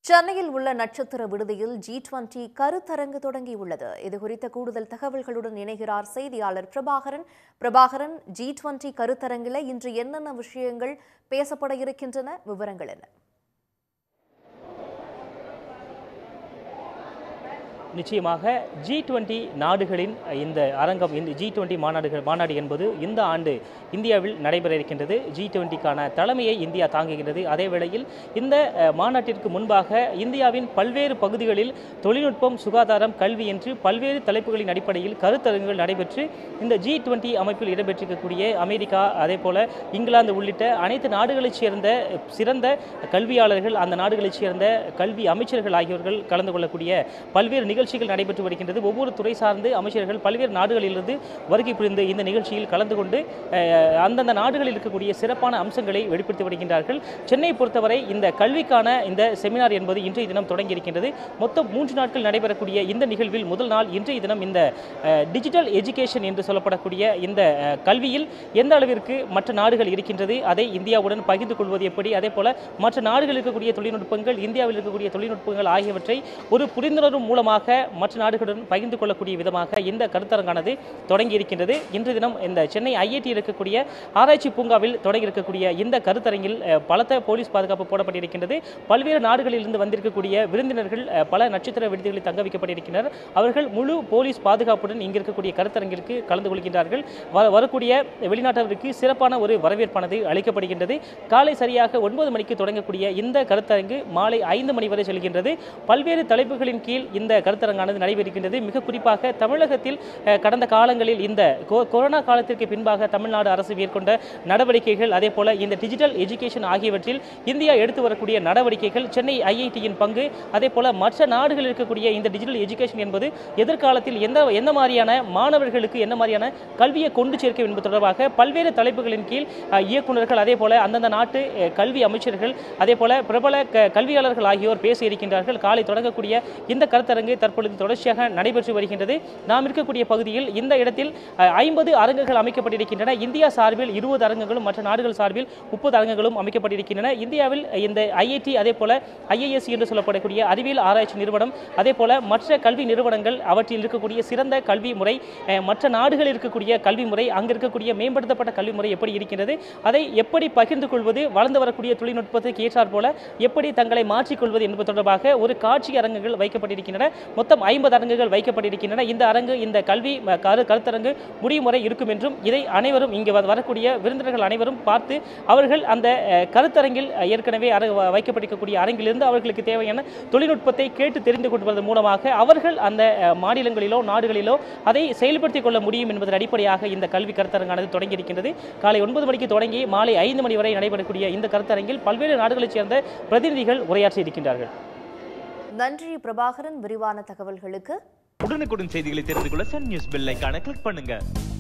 சென்னையில் உள்ள நட்சத்திர விடுதியில் ஜி டுவெண்டி கருத்தரங்கு தொடங்கியுள்ளது இது குறித்த கூடுதல் தகவல்களுடன் இணைகிறார் செய்தியாளர் பிரபாகரன் பிரபாகரன் ஜி டுவெண்டி கருத்தரங்கில் இன்று என்னென்ன விஷயங்கள் பேசப்பட இருக்கின்றன விவரங்கள் என்ன நிச்சயமாக ஜி டுவெண்ட்டி நாடுகளின் இந்த அரங்கம் இந்த ஜி டுவெண்ட்டி மாநாடுகள் மாநாடு என்பது இந்த ஆண்டு இந்தியாவில் நடைபெற இருக்கின்றது ஜி டுவெண்ட்டிக்கான தலைமையை இந்தியா தாங்குகின்றது அதே வேளையில் இந்த அஹ், மாநாட்டிற்கு முன்பாக இந்தியாவின் பல்வேறு பகுதிகளில் தொழில்நுட்பம் சுகாதாரம் கல்வி என்று பல்வேறு தலைப்புகளின் அடிப்படையில் கருத்தரங்குகள் நடைபெற்று இந்த ஜி டுவெண்ட்டி அமைப்பில் இடம்பெற்றிருக்கக்கூடிய அமெரிக்கா அதே போல இங்கிலாந்து உள்ளிட்ட அனைத்து நாடுகளைச் சேர்ந்த சிறந்த கல்வியாளர்கள் அந்த நாடுகளைச் சேர்ந்த கல்வி அமைச்சர்கள் ஆகியோர்கள் கலந்து கொள்ளக்கூடிய பல்வேறு நிகழ்ச்சிகள் நடைபெற்று வருகின்றது ஒவ்வொரு துறை சார்ந்து அமைச்சர்கள் பல்வேறு நாடுகளிலிருந்து வருகை புரிந்து இந்த நிகழ்ச்சியில் கலந்து கொண்டு அஹ், அந்தந்த நாடுகளில் இருக்கக்கூடிய சிறப்பான அம்சங்களை வெளிப்படுத்தி வருகின்றார்கள் சென்னை பொறுத்தவரை இந்த கல்விக்கான இந்த செமினார் என்பது இன்றைய தினம் தொடங்கி இருக்கின்றது மொத்தம் மூன்று நாட்கள் நடைபெறக்கூடிய இந்த நிகழ்வில் முதல் நாள் இன்றைய தினம் இந்த டிஜிட்டல் எஜுகேஷன் என்று சொல்லப்படக்கூடிய இந்த அஹ், கல்வியில் எந்த அளவிற்கு மற்ற நாடுகள் இருக்கின்றது அதை இந்தியாவுடன் பகிர்ந்து கொள்வது எப்படி அதே போல மற்ற நாடுகளில் இருக்கக்கூடிய தொழில்நுட்பங்கள் இந்தியாவில் இருக்கக்கூடிய தொழில்நுட்பங்கள் ஆகியவற்றை ஒரு புரிந்துணர்வு மூலமாக மற்ற நாடுகளுடன் பகிர்ந்து கொள்ளக்கூடிய விதமாக இந்த கருத்தரங்கானது தொடங்கி இருக்கின்றது இன்று தினம் இந்த சென்னை ஐஐடி இருக்கக்கூடிய ஆராய்ச்சி பூங்காவில் தொடங்கி இருக்கக்கூடிய இந்த கருத்தரங்கில் அஹ், பலத்த போலீஸ் பாதுகாப்பு போடப்பட்டிருக்கின்றது பல்வேறு நாடுகளிலிருந்து வந்திருக்கக்கூடிய விருந்தினர்கள் அஹ், பல நட்சத்திர விடுதிகளில் தங்க வைக்கப்பட்டிருக்கின்றனர் அவர்கள் முழு போலீஸ் பாதுகாப்புடன் இங்கு இருக்கக்கூடிய கருத்தரங்கிற்கு கலந்து கொள்கின்றார்கள் வ- வரக்கூடிய வெளிநாட்டவருக்கு சிறப்பான ஒரு வரவேற்பானது அளிக்கப்படுகின்றது காலை சரியாக ஒன்பது மணிக்கு தொடங்கக்கூடிய இந்த கருத்தரங்கு மாலை ஐந்து மணி வரை செல்கின்றது பல்வேறு தலைப்புகளின் கீழ் இந்த கருத்தரங்கானது நடைபெறுகின்றது மிக குறிப்பாக தமிழகத்தில் அஹ், கடந்த காலங்களில் இந்த கொ- கொரோனா காலத்திற்கு பின்பாக தமிழ்நாடு அரசு மேற்கொண்ட நடவடிக்கைகள் அதே போல இந்த டிஜிட்டல் எஜுகேஷன் ஆகியவற்றில் இந்தியா எடுத்து வரக்கூடிய நடவடிக்கைகள் சென்னை ஐஐடியின் பங்கு அதே போல மற்ற நாடுகளில் இருக்கக்கூடிய இந்த டிஜிட்டல் எஜுகேஷன் என்பது எதிர்காலத்தில் எந்த எந்த மாதிரியான மாணவர்களுக்கு என்ன மாதிரியான கல்வியை கொண்டு சேர்க்க என்பது தொடர்பாக பல்வேறு தலைப்புகளின் கீழ் அஹ், இயக்குனர்கள் அதே போல அந்தந்த நாட்டு அஹ், கல்வி அமைச்சர்கள் அதே போல பிரபல க- கல்வியாளர்கள் ஆகியோர் பேச இருக்கின்றார்கள் காலை தொடங்கக்கூடிய இந்த கருத்தரங்கு தற்பொழுது தொடர்ச்சியாக நடைபெற்று வருகின்றது நாம் இருக்கக்கூடிய பகுதியில் இந்த இடத்தில் ஐம்பது அரங்குகள் அமைக்கப்பட்டிருக்கின்றன இந்தியா சார்பில் இருபது அரங்குகளும் மற்ற நாடுகள் சார்பில் முப்பது அரங்குகளும் அமைக்கப்பட்டிருக்கின்றன இந்தியாவில் இந்த ஐஐடி அதே போல ஐஏஎஸ் என்று சொல்லப்படக்கூடிய அறிவியல் ஆராய்ச்சி நிறுவனம் அதே போல மற்ற கல்வி நிறுவனங்கள் அவற்றில் இருக்கக்கூடிய சிறந்த கல்வி முறை அஹ், மற்ற நாடுகளில் இருக்கக்கூடிய கல்வி முறை அங்கு இருக்கக்கூடிய மேம்படுத்தப்பட்ட கல்வி முறை எப்படி இருக்கின்றது அதை எப்படி பகிர்ந்து கொள்வது வளர்ந்து வரக்கூடிய தொழில்நுட்பத்துக்கு ஏற்றாற் போல எப்படி தங்களை மாற்றிக்கொள்வது என்பது தொடர்பாக ஒரு காட்சி அரங்குகள் வைக்கப்பட்டிருக்கின்றன மொத்தம் ஐம்பது அரங்குகள் வைக்கப்பட்டிருக்கின்றன இந்த அரங்கு இந்த கல்வி ம, கரு கருத்தரங்கு முடியும் வரை இருக்கும் என்றும் இதை அனைவரும் இங்கு வ- வரக்கூடிய விருந்தினர்கள் அனைவரும் பார்த்து அவர்கள் அந்த அஹ், கருத்தரங்கில் அஹ், ஏற்கனவே அர வ- வைக்கப்பட்டிருக்கக்கூடிய அரங்கிலிருந்து அவர்களுக்கு தேவையான தொழில்நுட்பத்தை கேட்டு தெரிந்து கொள்வதன் மூலமாக அவர்கள் அந்த அஹ், மாநிலங்களிலோ நாடுகளிலோ அதை செயல்படுத்திக் கொள்ள முடியும் என்பதன் அடிப்படையாக இந்த கல்வி கருத்தரங்கானது தொடங்கி இருக்கின்றது காலை ஒன்பது மணிக்கு தொடங்கி மாலை ஐந்து மணி வரை நடைபெறக்கூடிய இந்த கருத்தரங்கில் பல்வேறு நாடுகளைச் சேர்ந்த பிரதிநிதிகள் உரையாற்றி இருக்கின்றார்கள் நன்றி பிரபாகரன் விரிவான தகவல்களுக்கு உடனுக்குடன் செய்திகளை தெரிந்து கொள்ள சன் நியூஸ் பெல் ஐகானை கிளிக் பண்ணுங்க